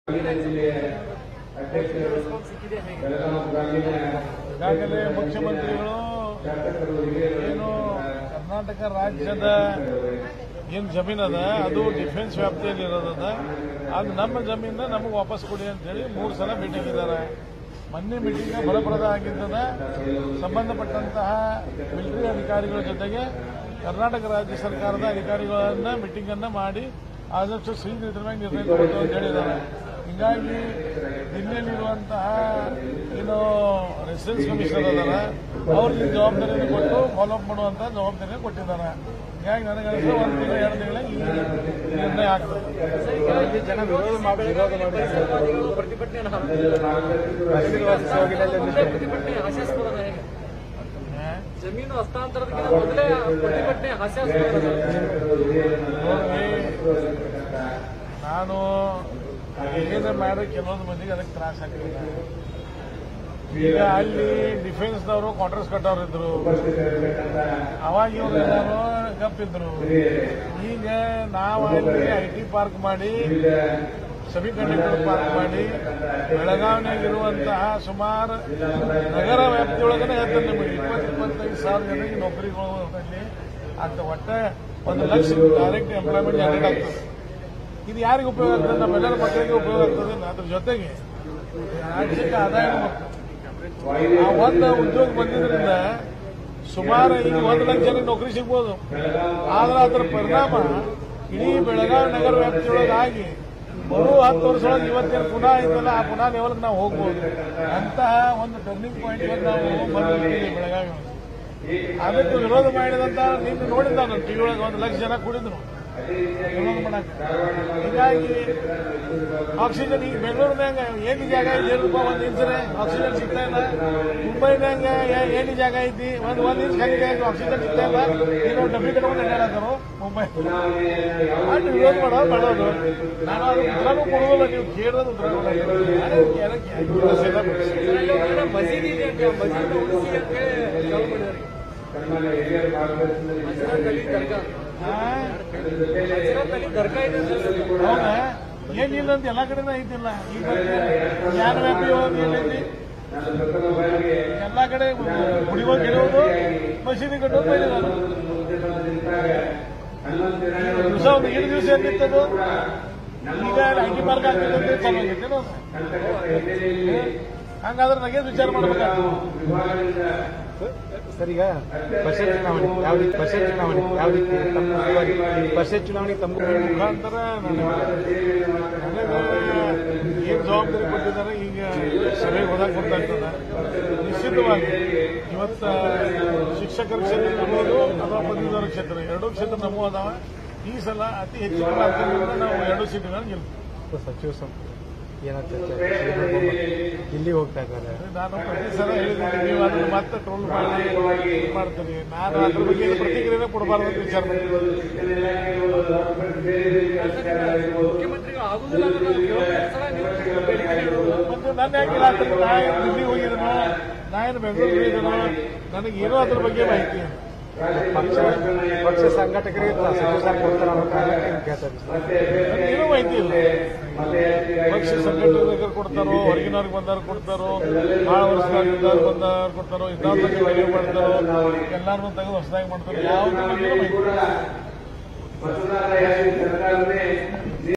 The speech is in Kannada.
ಜಿಲ್ಲೆಯ ಅಧ್ಯಕ್ಷರು ಬೆಳಗಾವಿ ಗ್ರಾಮೀಣ ಈಗಾಗಲೇ ಮುಖ್ಯಮಂತ್ರಿಗಳು ಶಾಸಕರು ಹಿರಿಯರು ಏನು ಕರ್ನಾಟಕ ರಾಜ್ಯದ ಏನು ಜಮೀನ್ ಅದ ಅದು ಡಿಫೆನ್ಸ್ ವ್ಯಾಪ್ತಿಯಲ್ಲಿ ಇರೋದದ ಅದು ನಮ್ಮ ಜಮೀನ ನಮಗೆ ವಾಪಸ್ ಕೊಡಿ ಅಂತೇಳಿ ಮೂರು ಸಲ ಮೀಟಿಂಗ್ ಇದ್ದಾರೆ ಮೊನ್ನೆ ಮೀಟಿಂಗ್ ಫಲಪ್ರದ ಆಗಿದ್ದದ ಸಂಬಂಧಪಟ್ಟಂತಹ ಮಿಲಿಟರಿ ಅಧಿಕಾರಿಗಳ ಜೊತೆಗೆ ಕರ್ನಾಟಕ ರಾಜ್ಯ ಸರ್ಕಾರದ ಅಧಿಕಾರಿಗಳನ್ನ ಮೀಟಿಂಗ್ ಅನ್ನ ಮಾಡಿ ಆದಷ್ಟು ಶೀಘ್ರ ಇದ್ರ ಮೇಲೆ ನಿರ್ಣಯ ತಗೊಳ್ತು ಅಂತ ಹೇಳಿದ್ದಾರೆ ಹೀಗಾಗಿ ದಿಲ್ಲಿಯಲ್ಲಿರುವಂತಹ ಏನು ರೆಸಿಡೆನ್ಸ್ ಕಮಿಷನರ್ ಅದಾರ ಅವ್ರಿಗೆ ಈ ಜವಾಬ್ದಾರಿಯನ್ನು ಕೊಟ್ಟು ಫಾಲೋ ಅಪ್ ಮಾಡುವಂತ ಜವಾಬ್ದಾರಿಯನ್ನು ಕೊಟ್ಟಿದ್ದಾರೆ ಹೀಗಾಗಿ ನನಗೆ ಅನಿಸ್ತದೆ ಒಂದು ತಿಂಗಳು ಎರಡು ತಿಂಗಳ ಈ ನಿರ್ಣಯ ಆಗ್ತದೆ ಜನ ವಿರೋಧ ಮಾಡಿ ವಿರೋಧ ಮಾಡಿ ಪ್ರತಿಭಟನೆ ಪ್ರತಿಭಟನೆ ಹಾಸ್ಯಾಸ್ಪದ ಹೇಗೆ? ಹಾ? ಜಮೀನು ಹಸ್ತಾಂತರದಕ್ಕಿಂತ ಮೊದಲೇ ಪ್ರತಿಭಟನೆ ಹಾಸ್ಯಾಸ್ಪದ ನೋಡ್ರಿ ನಾನು ಏನೇ ಮಾಡಿ ಕೆಲವೊಂದು ಮಂದಿಗೆ ಅದಕ್ಕೆ ತ್ರಾಸ ಆಗ್ತಿಲ್ಲ ಈಗ ಅಲ್ಲಿ ಡಿಫೆನ್ಸ್ನವರು ಕ್ವಾರ್ಟರ್ಸ್ ಕಟ್ಟೋರು ಇದ್ರು ಅವಾಗ ಇವ್ರು ಎಲ್ಲರೂ ಗಪ್ಪಿದ್ರು ಈಗ ನಾವು ಅಲ್ಲಿ ಐ ಟಿ ಪಾರ್ಕ್ ಮಾಡಿ ಸಬಿ ಕಂಡಕ್ಟರ್ ಪಾರ್ಕ್ ಮಾಡಿ ಬೆಳಗಾವಿನಾಗಿರುವಂತಹ ಸುಮಾರು ನಗರ ವ್ಯಾಪ್ತಿಯೊಳಗನೆ ಹೇಳ್ತಾರೆ ನಿಮಗೆ ಇಪ್ಪತ್ತು ಇಪ್ಪತ್ತೈದು ಸಾವಿರ ಜನರಿಗೆ ನೌಕರಿಗಳು ಅಲ್ಲಿ ಅಂತ ಒಟ್ಟೆ ಒಂದು ಲಕ್ಷ ಡೈರೆಕ್ಟ್ ಎಂಪ್ಲಾಯ್ಮೆಂಟ್ ಜನರೇಟ್ ಆಗ್ತದೆ ಇದು ಯಾರಿಗೆ ಉಪಯೋಗ ಆಗ್ತದೆ ನಮ್ಮೆಲ್ಲರ ಮಕ್ಕಳಿಗೆ ಉಪಯೋಗ ಆಗ್ತದೆ ಅದ್ರ ಜೊತೆಗೆ ರಾಜ್ಯಕ್ಕೆ ಆದಾಯ ಆ ಒಂದು ಉದ್ಯೋಗ ಬಂದಿದ್ರಿಂದ ಸುಮಾರು ಈಗ ಒಂದು ಲಕ್ಷ ಜನಕ್ಕೆ ನೌಕರಿ ಸಿಗ್ಬೋದು ಆದ್ರೆ ಅದರ ಪರಿಣಾಮ ಇಡೀ ಬೆಳಗಾವಿ ನಗರ ವ್ಯಾಪ್ತಿಯೊಳಗೆ ಆಗಿ ಬರೋ ಹತ್ತು ವರ್ಷದೊಳಗೆ ಇವತ್ತೇನು ಪುನಃ ಇದೆಯಲ್ಲ ಆ ಪುನಃ ಲೆವೆಲ್ಗೆ ನಾವು ಹೋಗ್ಬೋದು ಅಂತಹ ಒಂದು ಟರ್ನಿಂಗ್ ಪಾಯಿಂಟ್ ನಾವು ಬಂದಿದ್ದೀವಿ ಬೆಳಗಾವಿ ಒಳಗೆ. ಅದಕ್ಕೆ ವಿರೋಧ ಮಾಡಿದಂತ ನಿನ್ನೆ ನೋಡಿದ್ದ ನಾನು ಟಿವಿ ಒಳಗೆ ಒಂದು ಲಕ್ಷ ಜನ ಕುಡಿದ್ರು ವಿರೋಧ ಮಾಡಕ್ಕೆ ಹೀಗಾಗಿ ಆಕ್ಸಿಜನ್ ಈಗ ಬೆಂಗಳೂರಿನಾಗ ಏನು ಜಾಗ ಐತಿ ಏಳು ರೂಪಾಯಿ ಒಂದು ಇಂಚನೆ ಆಕ್ಸಿಜನ್ ಸಿಗ್ತಾ ಇಲ್ಲ ಮುಂಬೈನಾಗ ಏ- ಏನು ಜಾಗ ಐತಿ ಒಂದು ಒಂದು ಇಂಚ್ ಖಾಲಿ ಆಕ್ಸಿಜನ್ ಸಿಗ್ತಾ ಇಲ್ಲ ಏನೋ ಡಬ್ಬಿ ಕಟ್ಕೊಂಡು ಅಡ್ಡಾಡತ್ತಾರು ಮುಂಬೈ ಅಲ್ಲಿ ವಿರೋಧ ಮಾಡೋದು ಮಾಡೋದು ನಾನು ಅದು ಉತ್ತರನೂ ಕೊಡೋದಿಲ್ಲ ನೀವು ಕೇಳೋದು ಉತ್ತರ ಕೊಡೋದು ಯಾರೇ ಯಾರೇ ಕೇಳಿ ಮಸೀದಿ ಇದೆ ಅಂತ ಮಸೀದಿ ಉಳಿಸಿ ಅಂತ ಹೇಳಿ ಚಾಲು ಮಾಡಿದ್ದಾರೆ ಸನ್ಮಾನ್ಯ ಹಿರಿಯರ ಮಾರ್ಗದರ್ಶನದಲ್ಲಿ ಹಜರತ್ ಅಲಿ ದರ್ಗಾ ಹಜರತ್ ಅಲಿ ದರ್ಗಾ ಇದೆ ಅಂತ ಹೇಳ್ತಾರೆ. ಹೌದಾ ಏನಿಲ್ಲ ಅಂತ ಎಲ್ಲಾ ಕಡೆನೂ ಐತಿಲ್ಲ ಈಗ ಜ್ಞಾನ ವ್ಯಾಪಿ ಒಳಗೆ ಏನೈತಿ ನಾನು ಪ್ರಥಮ ಬಾರಿಗೆ ಎಲ್ಲಾ ಕಡೆ ಗುಡಿಗಳು ಕೆಡೋದು ಮಸೀದಿ ಕಟ್ಟೋದು ಮಾಡಿದಾರೆ ನಿಂತಾಗ ಹನ್ನೊಂದು ದಿನ ದಿವಸ ಒಂದು ಏಳು ದಿವಸ ಏನಿತ್ತದು ಈಗ ಐಟಿ ಪಾರ್ಕ್ ಆಗ್ತದೆ ಚಾಲು ಆಗೈತೆ ಹಿನ್ನೆಲೆಯಲ್ಲಿ ಹಂಗಾದ್ರೆ ನಗೆ ವಿಚಾರ ಮಾಡ್ಬೇಕಾಗ್ತದೆ ವಿಭಾಗದಿಂದ ಸರ್ ಈಗ ಪರಿಷತ್ ಚುನಾವಣೆ ಯಾವ ರೀತಿ ಪರಿಷತ್ ಚುನಾವಣೆ ಯಾವ ರೀತಿ ತಮ್ಮ ಉಸ್ತುವಾರಿ ಪರಿಷತ್ ಚುನಾವಣೆ ತಮ್ಮ ಮುಖಾಂತರ ನನಗೆ ಏನ್ ಜವಾಬ್ದಾರಿ ಕೊಟ್ಟಿದ್ದಾರೆ ಈಗ ಸಭೆಗೆ ಹೋದಾಗ ಗೊತ್ತಾಗ್ತದೆ ನಿಶ್ಚಿತವಾಗಿ ಇವತ್ತ ಶಿಕ್ಷಕರ ಕ್ಷೇತ್ರ ಇರ್ಬೋದು ಅಥವಾ ಪದವೀಧರ ಕ್ಷೇತ್ರ ಎರಡೂ ಕ್ಷೇತ್ರ ನಮ್ಮೂ ಅದಾವ ಈ ಸಲ ಅತಿ ಹೆಚ್ಚಿನ ಮಾರ್ಗದಿಂದ ನಾವು ಎರಡು ಸೀಟುಗಳನ್ನು ಗೆಲ್ತೀವಿ ಸಚಿವ ಸಂಪುಟ ಏನಾಗ್ತದೆ ಇಲ್ಲಿ ಹೋಗ್ತಾ ಇದ್ದಾರೆ ನಾನು ಪ್ರತಿ ಸಲ ಹೇಳಿದ್ದೀನಿ ನೀವು ಅದನ್ನು ಮತ್ತೆ ಟ್ರೋಲ್ ಮಾಡಿ ಇದ್ ಮಾಡ್ತೀರಿ ನಾನು ಅದ್ರ ಬಗ್ಗೆ ಏನು ಪ್ರತಿಕ್ರಿಯೆ ಕೊಡಬಾರ್ದು ಅಂತ ವಿಚಾರ ಮಾಡ್ತೀನಿ ಮುಖ್ಯಮಂತ್ರಿಗಳು ಆಗುದಿಲ್ಲ ಅನ್ನೋದು ಏಳು ಸಲ ನೀವು ಬೇಡಿಕೆ ಇಡೋದು. ಮತ್ತೆ ನನ್ನ ಯಾಕೆ ಆಗ್ತದೆ ನಾ ಏನು ದಿಲ್ಲಿಗೆ ಹೋಗಿದ್ದೀನೋ ನಾ ಏನು ಬೆಂಗಳೂರಿಗೆ ಹೋಗಿದ್ದೀನೋ ನನಗೇನೋ ಅದ್ರ ಬಗ್ಗೆ ಮಾಹಿತಿ ಇಲ್ಲ. ಪಕ್ಷ ಪಕ್ಷ ಸಂಘಟಕರಿಗೆ ಸಚಿವ ಸ್ಥಾನ ಕೊಡ್ತಾರೆ ಅನ್ನೋ ಕಾರಣಕ್ಕೆ ಹಿಂಗ್ ಕೇಳ್ತಾ ಇದ್ದೀವಿ. ನನಗೇನೂ ಮಾಹಿತಿ ಇಲ್ಲ ಪಕ್ಷ ಸಂಘಟನೆಗಳು ಕೊಡ್ತಾರೋ ಹೊರಗಿನವ್ರಿಗೆ ಬಂದವ್ರು ಕೊಡ್ತಾರೋ ಬಹಳ ವರ್ಷದವ್ರು ಬಂದವ್ರು ಕೊಡ್ತಾರೋ ಇದ್ದಾವ್ರಿಗೆ ಮದುವೆ ಮಾಡ್ತಾರೋ ಎಲ್ಲಾರನ್ನೂ ತೆಗೆದು ಹೊಸದಾಗಿ ಮಾಡ್ತಾರೋ ಯಾವ್ದು ಬಗ್ಗೆ ಮಾಹಿತಿ ಇಲ್ಲ. ವಸುಂಧರಾ ಯಾದವ್ ಸರ್ಕಾರವೇ